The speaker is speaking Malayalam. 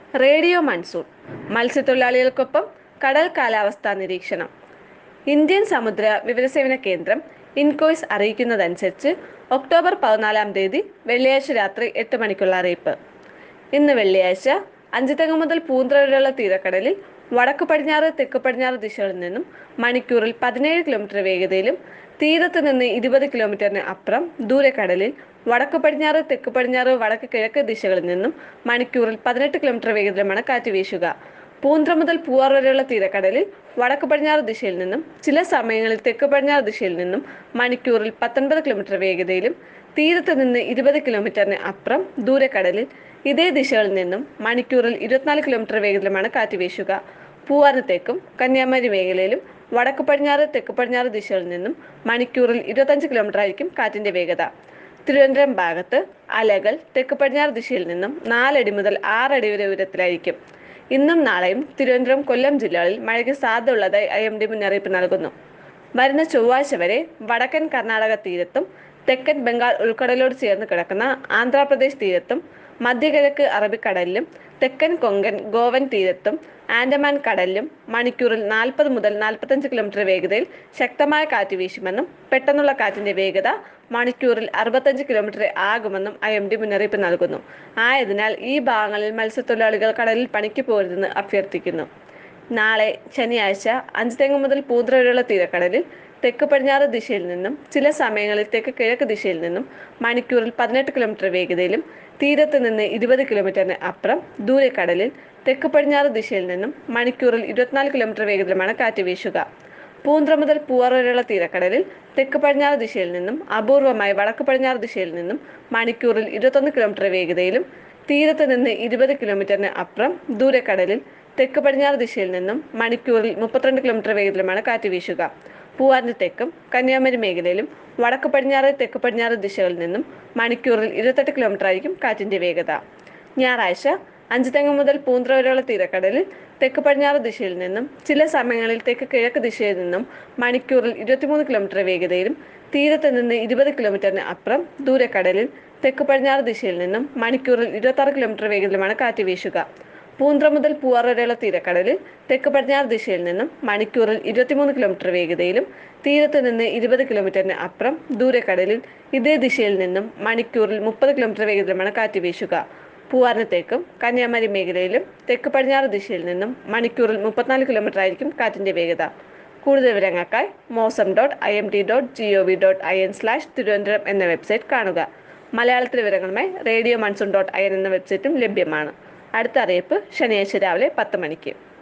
റേഡിയോ മൺസൂൺ മത്സ്യത്തൊഴിലാളികൾക്കൊപ്പം കടൽ കാലാവസ്ഥാ നിരീക്ഷണം ഇന്ത്യൻ സമുദ്ര വിവരസേവന കേന്ദ്രം ഇൻകോയ്സ് അറിയിക്കുന്നതനുസരിച്ച് ഒക്ടോബർ പതിനാലാം തീയതി വെള്ളിയാഴ്ച രാത്രി എട്ട് മണിക്കുള്ള അറിയിപ്പ് ഇന്ന് വെള്ളിയാഴ്ച അഞ്ചുതെങ്ങ് മുതൽ പൂന്ത്ര വരെയുള്ള തീരക്കടലിൽ വടക്ക് പടിഞ്ഞാറ് തെക്ക് പടിഞ്ഞാറ് ദിശകളിൽ നിന്നും മണിക്കൂറിൽ പതിനേഴ് കിലോമീറ്റർ വേഗതയിലും തീരത്ത് നിന്ന് ഇരുപത് കിലോമീറ്ററിന് അപ്പുറം ദൂരക്കടലിൽ വടക്ക് പടിഞ്ഞാറ് തെക്ക് പടിഞ്ഞാറ് വടക്ക് കിഴക്ക് ദിശകളിൽ നിന്നും മണിക്കൂറിൽ പതിനെട്ട് കിലോമീറ്റർ വേഗതയിലുമാണ് കാറ്റ് വീശുക പൂന്ത്ര മുതൽ പൂവാർ വരെയുള്ള തീരക്കടലിൽ വടക്ക് പടിഞ്ഞാറ് ദിശയിൽ നിന്നും ചില സമയങ്ങളിൽ തെക്ക് പടിഞ്ഞാറ് ദിശയിൽ നിന്നും മണിക്കൂറിൽ പത്തൊൻപത് കിലോമീറ്റർ വേഗതയിലും തീരത്ത് നിന്ന് ഇരുപത് കിലോമീറ്ററിന് അപ്പുറം ദൂരക്കടലിൽ ഇതേ ദിശകളിൽ നിന്നും മണിക്കൂറിൽ ഇരുപത്തിനാല് കിലോമീറ്റർ വേഗത്തിലുമാണ് കാറ്റ് വീശുക പൂവാറിന് തെക്കും കന്യാകുമാരി മേഖലയിലും വടക്ക് പടിഞ്ഞാറ് തെക്ക് പടിഞ്ഞാറ് ദിശകളിൽ നിന്നും മണിക്കൂറിൽ ഇരുപത്തഞ്ച് കിലോമീറ്റർ ആയിരിക്കും കാറ്റിന്റെ വേഗത തിരുവനന്തപുരം ഭാഗത്ത് അലകൾ തെക്ക് പടിഞ്ഞാറ് ദിശയിൽ നിന്നും നാലടി മുതൽ ആറടി വരെ ഉയരത്തിലായിരിക്കും ഇന്നും നാളെയും തിരുവനന്തപുരം കൊല്ലം ജില്ലകളിൽ മഴയ്ക്ക് സാധ്യതയുള്ളതായി ഐ എം ഡി മുന്നറിയിപ്പ് നൽകുന്നു വരുന്ന ചൊവ്വാഴ്ച വരെ വടക്കൻ കർണാടക തീരത്തും തെക്കൻ ബംഗാൾ ഉൾക്കടലോട് ചേർന്ന് കിടക്കുന്ന ആന്ധ്രാപ്രദേശ് തീരത്തും മധ്യകിഴക്ക് അറബിക്കടലിലും തെക്കൻ കൊങ്കൺ ഗോവൻ തീരത്തും ആൻഡമാൻ കടലിലും മണിക്കൂറിൽ നാൽപ്പത് മുതൽ നാൽപ്പത്തഞ്ച് കിലോമീറ്റർ വേഗതയിൽ ശക്തമായ കാറ്റ് വീശുമെന്നും പെട്ടെന്നുള്ള കാറ്റിന്റെ വേഗത മണിക്കൂറിൽ അറുപത്തഞ്ച് കിലോമീറ്റർ ആകുമെന്നും ഐ എം ഡി മുന്നറിയിപ്പ് നൽകുന്നു ആയതിനാൽ ഈ ഭാഗങ്ങളിൽ മത്സ്യത്തൊഴിലാളികൾ കടലിൽ പണിക്ക് പോരുതെന്ന് അഭ്യർത്ഥിക്കുന്നു നാളെ ശനിയാഴ്ച അഞ്ച് തെങ്ങ് മുതൽ പൂന്ത്ര വരെയുള്ള തീരക്കടലിൽ തെക്ക് പടിഞ്ഞാറ് ദിശയിൽ നിന്നും ചില സമയങ്ങളിൽ തെക്ക് കിഴക്ക് ദിശയിൽ നിന്നും മണിക്കൂറിൽ പതിനെട്ട് കിലോമീറ്റർ വേഗതയിലും തീരത്ത് നിന്ന് ഇരുപത് കിലോമീറ്ററിന് അപ്പുറം ദൂരക്കടലിൽ തെക്ക് പടിഞ്ഞാറ് ദിശയിൽ നിന്നും മണിക്കൂറിൽ ഇരുപത്തിനാല് കിലോമീറ്റർ വേഗത്തിലുമാണ് കാറ്റ് വീശുക പൂന്ത്ര മുതൽ പൂവാർ വരെയുള്ള തീരക്കടലിൽ തെക്ക് പടിഞ്ഞാറ് ദിശയിൽ നിന്നും അപൂർവമായി വടക്ക് പടിഞ്ഞാറ് ദിശയിൽ നിന്നും മണിക്കൂറിൽ ഇരുപത്തൊന്ന് കിലോമീറ്റർ വേഗതയിലും തീരത്ത് നിന്ന് ഇരുപത് കിലോമീറ്ററിന് അപ്പുറം ദൂരക്കടലിൽ തെക്ക് പടിഞ്ഞാറ് ദിശയിൽ നിന്നും മണിക്കൂറിൽ മുപ്പത്തിരണ്ട് കിലോമീറ്റർ വേഗത്തിലുമാണ് കാറ്റ് വീശുക പൂവാറിന് തെക്കും കന്യാകുമാരി മേഖലയിലും വടക്ക് പടിഞ്ഞാറ് തെക്ക് പടിഞ്ഞാറ് ദിശകളിൽ നിന്നും മണിക്കൂറിൽ ഇരുപത്തെട്ട് കിലോമീറ്റർ ആയിരിക്കും കാറ്റിന്റെ വേഗത ഞായറാഴ്ച അഞ്ച് തെങ്ങ് മുതൽ പൂന്ത്ര വരെയുള്ള തീരക്കടലിൽ തെക്ക് പടിഞ്ഞാറ് ദിശയിൽ നിന്നും ചില സമയങ്ങളിൽ തെക്ക് കിഴക്ക് ദിശയിൽ നിന്നും മണിക്കൂറിൽ ഇരുപത്തിമൂന്ന് കിലോമീറ്റർ വേഗതയിലും തീരത്ത് നിന്ന് ഇരുപത് കിലോമീറ്ററിന് അപ്പുറം ദൂരക്കടലിൽ തെക്ക് പടിഞ്ഞാറ് ദിശയിൽ നിന്നും മണിക്കൂറിൽ ഇരുപത്തി കിലോമീറ്റർ വേഗത്തിലുമാണ് കാറ്റ് വീശുക പൂന്ത്ര മുതൽ പൂവാർ വരെയുള്ള തീരക്കടലിൽ തെക്ക് പടിഞ്ഞാറ് ദിശയിൽ നിന്നും മണിക്കൂറിൽ ഇരുപത്തിമൂന്ന് കിലോമീറ്റർ വേഗതയിലും തീരത്ത് നിന്ന് ഇരുപത് കിലോമീറ്ററിന് അപ്പുറം ദൂരക്കടലിൽ ഇതേ ദിശയിൽ നിന്നും മണിക്കൂറിൽ മുപ്പത് കിലോമീറ്റർ വേഗത്തിലുമാണ് കാറ്റ് വീശുക പൂവാറിന് തെക്കും കന്യാകുമാരി മേഖലയിലും തെക്ക് പടിഞ്ഞാറ് ദിശയിൽ നിന്നും മണിക്കൂറിൽ മുപ്പത്തിനാല് കിലോമീറ്റർ ആയിരിക്കും കാറ്റിന്റെ വേഗത കൂടുതൽ വിവരങ്ങൾക്കായി Mausam dot I M T dot G O V dot I N slash Thiruvananthapuram എന്ന വെബ്സൈറ്റ് കാണുക മലയാളത്തിലെ വിവരങ്ങളുമായി radio monsoon dot I N എന്ന വെബ്സൈറ്റും ലഭ്യമാണ് അടുത്ത അറിയിപ്പ് ശനിയാഴ്ച രാവിലെ പത്ത് മണിക്ക്